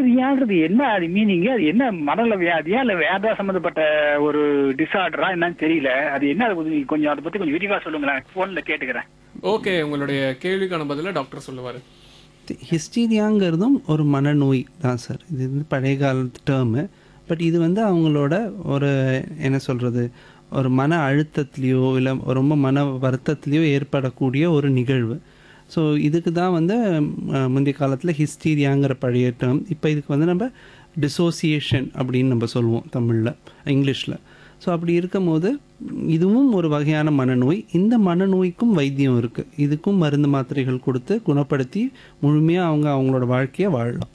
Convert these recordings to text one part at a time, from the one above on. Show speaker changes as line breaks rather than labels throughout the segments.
ஹிஸ்டீரியான்றது என்ன அது மீனிங் அது என்ன மனநல வியாதியா இல்ல வேற சம்பந்தப்பட்ட ஒரு டிசார்டரா என்னன்னு தெரியல அது என்ன அது கொஞ்சம் கொஞ்சம் அதை பத்தி கொஞ்சம் விரிவா சொல்லுங்களேன் போன்ல கேட்டுக்கிறேன்
ஓகே உங்களுடைய கேள்விக்கான பதில டாக்டர் சொல்லுவாரு
ஹிஸ்டீரியாங்கிறதும் ஒரு மனநோய் தான் சார் இது வந்து பழைய காலத்து டேர்மு பட் இது வந்து அவங்களோட ஒரு என்ன சொல்கிறது ஒரு மன அழுத்தத்துலேயோ இல்லை ரொம்ப மன வருத்தத்துலேயோ ஏற்படக்கூடிய ஒரு நிகழ்வு ஸோ இதுக்கு தான் வந்து அஹ், முந்தைய காலத்தில் ஹிஸ்டீரியாங்கிற பழைய டேர்ம் இப்போ இதுக்கு வந்து நம்ம டிசோசியேஷன் அப்படின்னு நம்ம சொல்லுவோம் தமிழில் இங்கிலீஷில் ஸோ அப்படி இருக்கும்போது இதுவும் ஒரு வகையான மனநோய் இந்த மனநோய்க்கும் வைத்தியம் இருக்குது இதுக்கும் மருந்து மாத்திரைகள் கொடுத்து குணப்படுத்தி முழுமையாக அவங்க அவங்களோட வாழ்க்கையை வாழலாம்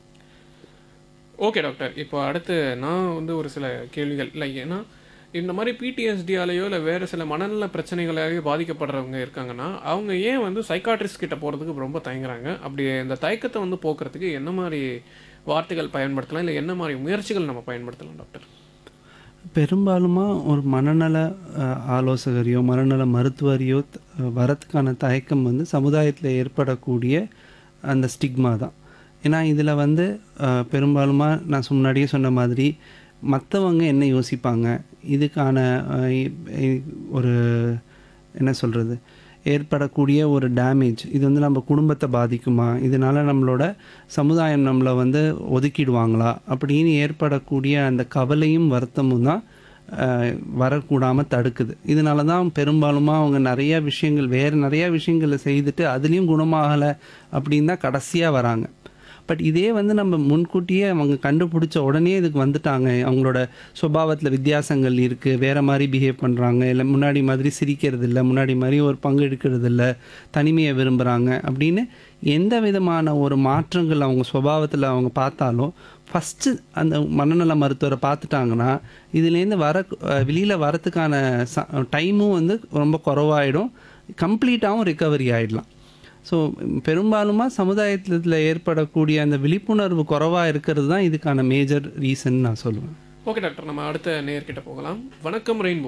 ஓகே டாக்டர் இப்போ அடுத்து நான் வந்து ஒரு சில கேள்விகள் இல்லை ஏன்னா இந்த மாதிரி பிடிஎஸ்டியாலேயோ இல்லை வேறு சில மனநல பிரச்சனைகளாலேயோ பாதிக்கப்படுறவங்க இருக்காங்கன்னா அவங்க ஏன் வந்து சைக்காட்ரிஸ்ட் கிட்ட போகிறதுக்கு ரொம்ப தயங்குறாங்க அப்படி இந்த தயக்கத்தை வந்து போக்குறதுக்கு என்ன மாதிரி வார்த்தைகள் பயன்படுத்தலாம் இல்லை என்ன மாதிரி முயற்சிகள் நம்ம பயன்படுத்தலாம் டாக்டர்
பெரும்பாலுமா ஒரு மனநல அஹ், ஆலோசகரையோ மனநல மருத்துவரையோ த- வரதுக்கான தயக்கம் வந்து சமுதாயத்தில் ஏற்படக்கூடிய அந்த ஸ்டிக்மா தான் ஏன்னா இதில் வந்து அஹ், பெரும்பாலுமா நான் சொ- முன்னாடியே சொன்ன மாதிரி மற்றவங்க என்ன யோசிப்பாங்க இதுக்கான அஹ், இ- இ- ஒரு என்ன சொல்கிறது ஏற்படக்கூடிய ஒரு டேமேஜ் இது வந்து நம்ம குடும்பத்தை பாதிக்குமா இதனால நம்மளோட சமுதாயம் நம்மளை வந்து ஒதுக்கிடுவாங்களா அப்படின்னு ஏற்படக்கூடிய அந்த கவலையும் வருத்தமும் தான் அஹ், வரக்கூடாமல் தடுக்குது இதனால தான் பெரும்பாலுமா அவங்க நிறைய விஷயங்கள் வேறு நிறைய விஷயங்களை செய்துட்டு அதுலேயும் குணமாகலை அப்படின்னு தான் கடைசியாக வராங்க பட் இதே வந்து நம்ம முன்கூட்டியே அவங்க கண்டுபிடிச்ச உடனே இதுக்கு வந்துட்டாங்க அவங்களோட சுபாவத்தில் வித்தியாசங்கள் இருக்குது வேறு மாதிரி பிஹேவ் பண்ணுறாங்க இல்லை முன்னாடி மாதிரி சிரிக்கிறது இல்லை முன்னாடி மாதிரி ஒரு பங்கு எடுக்கிறது இல்லை தனிமையை விரும்புகிறாங்க அப்படின்னு எந்த விதமான ஒரு மாற்றங்கள் அவங்க சுபாவத்தில் அவங்க பார்த்தாலும் ஃபஸ்ட்டு அந்த மனநல மருத்துவரை பார்த்துட்டாங்கன்னா இதுலேருந்து வர வெளியில் வரத்துக்கான ச டைமும் வந்து ரொம்ப குறவாயிடும் கம்ப்ளீட்டாகவும் ரிகவரி ஆகிடலாம் ஸோ பெரும்பாலுமா சமுதாயத்தில் ஏற்படக்கூடிய அந்த விழிப்புணர்வு குறைவாக இருக்கிறது தான் இதுக்கான மேஜர் ரீசன் நான் சொல்லுவேன்
ஓகே டாக்டர் நம்ம அடுத்த நேயர்கிட்ட போகலாம் வணக்கம் ரெயின்போ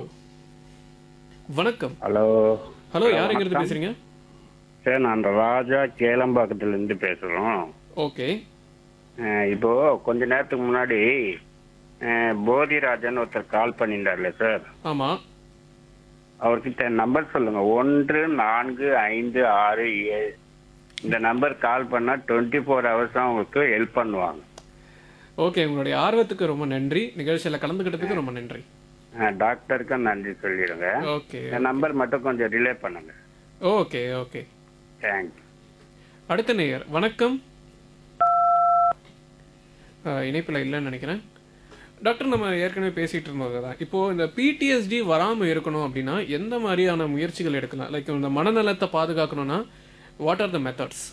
வணக்கம்
ஹலோ
ஹலோ யாருங்கிறது பேசுறீங்க
சார் நான் ராஜா கேளம்பாக்கத்துல இருந்து பேசுறோம்
ஓகே
அஹ் இப்போ கொஞ்ச நேரத்துக்கு முன்னாடி அஹ், போதிராஜன் ஒருத்தர் கால் பண்ணியிருந்தார்ல சார்
ஆமா
அவர்கிட்ட நம்பர் சொல்லுங்க ஒன்று நான்கு ஐந்து ஆறு ஏழு இந்த நம்பர் கால் பண்ணா டுவெண்ட்டி ஃபோர் ஹவர்ஸ் உங்களுக்கு ஹெல்ப் பண்ணுவாங்க
ஓகே உங்களுடைய ஆர்வத்துக்கு ரொம்ப நன்றி நிகழ்ச்சியில கலந்துக்கிட்டதுக்கு ரொம்ப நன்றி
அஹ், டாக்டருக்கும் நன்றி சொல்லிடுங்க
ஓகே
இந்த நம்பர் மட்டும் கொஞ்சம் ரிலே பண்ணுங்க
ஓகே ஓகே
தேங்க்ஸ்
அடுத்த நேயர் வணக்கம் அஹ், இணைப்புல இல்லைன்னு நினைக்கிறேன் டாக்டர் நம்ம ஏற்கனவே பேசிட்டு இருந்தது தான் இப்போ இந்த பிடிஎஸ்டி வராம இருக்கணும் அப்படின்னா எந்த மாதிரியான முயற்சிகள் எடுக்கலாம் லைக் இந்த மனநலத்தை பாதுகாக்கணும்னா what are the methods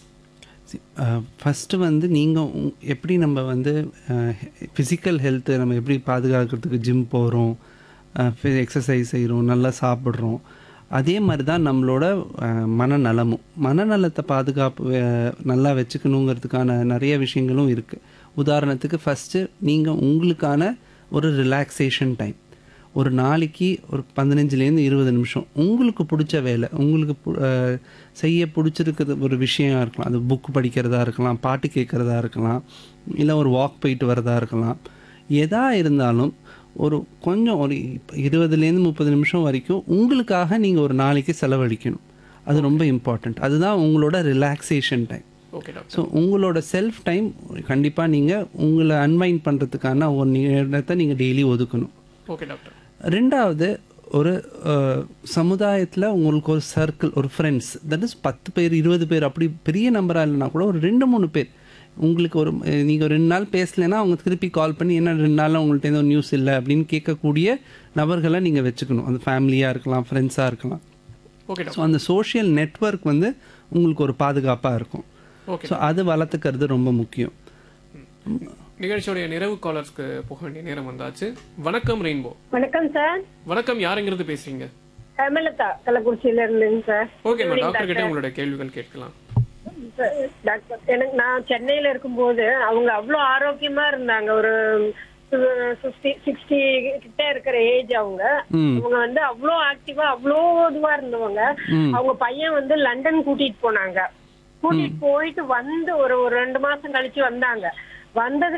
first வந்து நீங்கள் எப்படி நம்ம வந்து ஃபிசிக்கல் ஹெல்த்து நம்ம எப்படி பாதுகாக்கிறதுக்கு ஜிம் போகிறோம் எக்ஸசைஸ் செய்கிறோம் நல்லா சாப்பிட்றோம் அதே மாதிரி தான் நம்மளோட அஹ், மனநலமும் மனநலத்தை பாதுகாப்பு அஹ், நல்லா வச்சுக்கணுங்கிறதுக்கான நிறைய விஷயங்களும் இருக்குது உதாரணத்துக்கு ஃபஸ்ட்டு நீங்கள் உங்களுக்கான ஒரு ரிலாக்ஸேஷன் டைம் ஒரு நாளைக்கு ஒரு பதினஞ்சுலேருந்து இருபது நிமிஷம் உங்களுக்கு பிடிச்ச வேலை உங்களுக்கு பு- அஹ் செய்ய பிடிச்சிருக்கிறது ஒரு விஷயம் இருக்கலாம் அது புக் படிக்கிறதா இருக்கலாம் பாட்டு கேட்குறதா இருக்கலாம் இல்லை ஒரு வாக் போயிட்டு வரதா இருக்கலாம் எதா இருந்தாலும் ஒரு கொஞ்சம் ஒரு இப்ப இருபதுலேருந்து முப்பது நிமிஷம் வரைக்கும் உங்களுக்காக நீங்கள் ஒரு நாளைக்கு செலவழிக்கணும் அது ரொம்ப இம்பார்ட்டண்ட் அதுதான் உங்களோட relaxation time
okay doctor
so உங்களோட செல்ஃப் டைம் கண்டிப்பாக நீங்கள் உங்களை அன்வைண்ட் பண்ணுறதுக்கான ஒரு நேரத்தை நீங்கள் டெய்லி ஒதுக்கணும்
ஓகே டாக்டர் நீங்கள்
ஒரு சமுதாயத்தில் உங்களுக்கு ஒரு சர்க்கிள் ஒரு ஃப்ரெண்ட்ஸ் தட் இஸ் பத்து பேர் இருபது பேர் அப்படி பெரிய நம்பராக இல்லைனா கூட ஒரு ரெண்டு மூணு பேர் உங்களுக்கு ஒரு நீங்கள் ரெண்டு நாள் பேசலைன்னா அவங்க திருப்பி கால் பண்ணி என்ன ரெண்டு நாளில் உங்கள்கிட்ட எதுவும் நியூஸ் இல்லை அப்படின்னு கேட்கக்கூடிய நபர்களை நீங்கள் வச்சுக்கணும் அந்த ஃபேமிலியாக இருக்கலாம் ஃப்ரெண்ட்ஸாக இருக்கலாம்
ஓகே
ஸோ அந்த சோஷியல் நெட்வொர்க் வந்து உங்களுக்கு ஒரு பாதுகாப்பாக இருக்கும்
ஓகே
ஸோ அது வளர்த்துக்கிறது ரொம்ப முக்கியம்
நிகழ்ச்சியோடைய நிறைவு காலர்ஸ்க்கு போக வேண்டிய நேரம் வந்தாச்சு வணக்கம் ரெயின்போ
வணக்கம் சார்
வணக்கம் யாருங்கிறது பேசுறீங்க
ஹேமலதா கள்ளக்குறிச்சியில இருந்துங்க சார்
ஓகே மேம் டாக்டர் கிட்ட உங்களுடைய கேள்விகள் கேட்கலாம்
சார், டாக்டர் எனக்கு நான் சென்னையில இருக்கும்போது அவங்க அவ்வளோ ஆரோக்கியமா இருந்தாங்க ஒரு சிக்ஸ்டி சிக்ஸ்டி கிட்ட இருக்கிற ஏஜ் அவங்க
ம்
அவங்க வந்து அவ்வளோ ஆக்டிவா அவ்வளோ இதுவா இருந்தவங்க
ம்
அவங்க பையன் வந்து லண்டன் கூட்டிட்டு போனாங்க கூட்டிட்டு போயிட்டு வந்து ஒரு ஒரு ரெண்டு மாசம் கழிச்சு வந்தாங்க வந்ததுக்கு